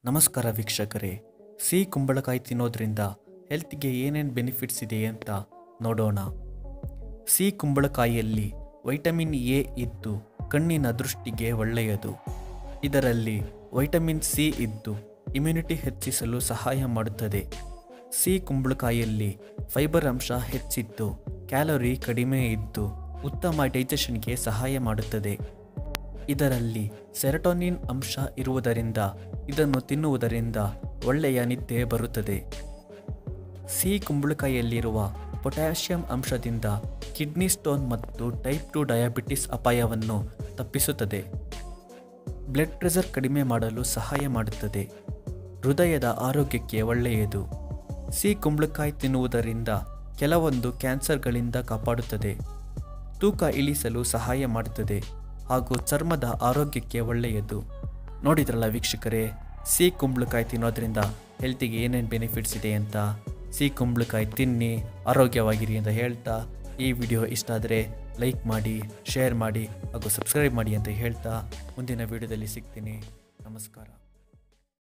ನಮಸ್ಕಾರ ವೀಕ್ಷಕರೇ ಸಿಹಿ ಕುಂಬಳಕಾಯಿ ತಿನ್ನೋದ್ರಿಂದ ಹೆಲ್ತ್ಗೆ ಏನೇನು ಬೆನಿಫಿಟ್ಸ್ ಇದೆ ಅಂತ ನೋಡೋಣ ಸಿಹಿ ಕುಂಬಳಕಾಯಿಯಲ್ಲಿ ವೈಟಮಿನ್ ಎ ಇದ್ದು ಕಣ್ಣಿನ ದೃಷ್ಟಿಗೆ ಒಳ್ಳೆಯದು ಇದರಲ್ಲಿ ವೈಟಮಿನ್ ಸಿ ಇದ್ದು ಇಮ್ಯುನಿಟಿ ಹೆಚ್ಚಿಸಲು ಸಹಾಯ ಮಾಡುತ್ತದೆ ಸಿಹಿ ಕುಂಬಳಕಾಯಿಯಲ್ಲಿ ಫೈಬರ್ ಅಂಶ ಹೆಚ್ಚಿದ್ದು ಕ್ಯಾಲೋರಿ ಕಡಿಮೆ ಇದ್ದು ಉತ್ತಮ ಡೈಜೆಷನ್ಗೆ ಸಹಾಯ ಮಾಡುತ್ತದೆ ಇದರಲ್ಲಿ ಸೆರಟೋನಿನ್ ಅಂಶ ಇರುವುದರಿಂದ ಇದನ್ನು ತಿನ್ನುವುದರಿಂದ ಒಳ್ಳೆಯ ನಿದ್ದೆ ಬರುತ್ತದೆ ಸಿಹಿ ಕುಂಬಳಕಾಯಿಯಲ್ಲಿರುವ ಪೊಟ್ಯಾಷಿಯಂ ಅಂಶದಿಂದ ಕಿಡ್ನಿ ಸ್ಟೋನ್ ಮತ್ತು ಟೈಪ್ ಟು ಡಯಾಬಿಟಿಸ್ ಅಪಾಯವನ್ನು ತಪ್ಪಿಸುತ್ತದೆ ಬ್ಲಡ್ ಪ್ರೆಷರ್ ಕಡಿಮೆ ಮಾಡಲು ಸಹಾಯ ಮಾಡುತ್ತದೆ ಹೃದಯದ ಆರೋಗ್ಯಕ್ಕೆ ಒಳ್ಳೆಯದು ಸಿಹಿ ಕುಂಬಳಕಾಯಿ ತಿನ್ನುವುದರಿಂದ ಕೆಲವೊಂದು ಕ್ಯಾನ್ಸರ್ಗಳಿಂದ ಕಾಪಾಡುತ್ತದೆ ತೂಕ ಇಳಿಸಲು ಸಹಾಯ ಮಾಡುತ್ತದೆ ಹಾಗೂ ಚರ್ಮದ ಆರೋಗ್ಯಕ್ಕೆ ಒಳ್ಳೆಯದು ನೋಡಿದ್ರಲ್ಲ ವೀಕ್ಷಕರೇ ಸಿಹಿ ಕುಂಬಳಕಾಯಿ ತಿನ್ನೋದ್ರಿಂದ ಹೆಲ್ತಿಗೆ ಏನೇನು ಬೆನಿಫಿಟ್ಸ್ ಇದೆ ಅಂತ ಸಿಹಿ ಕುಂಬಳಕಾಯಿ ತಿನ್ನಿ ಆರೋಗ್ಯವಾಗಿರಿ ಅಂತ ಹೇಳ್ತಾ ಈ ವಿಡಿಯೋ ಇಷ್ಟ ಆದರೆ ಲೈಕ್ ಮಾಡಿ ಶೇರ್ ಮಾಡಿ ಹಾಗೂ ಸಬ್ಸ್ಕ್ರೈಬ್ ಮಾಡಿ ಅಂತ ಹೇಳ್ತಾ ಮುಂದಿನ ವಿಡಿಯೋದಲ್ಲಿ ಸಿಗ್ತೀನಿ ನಮಸ್ಕಾರ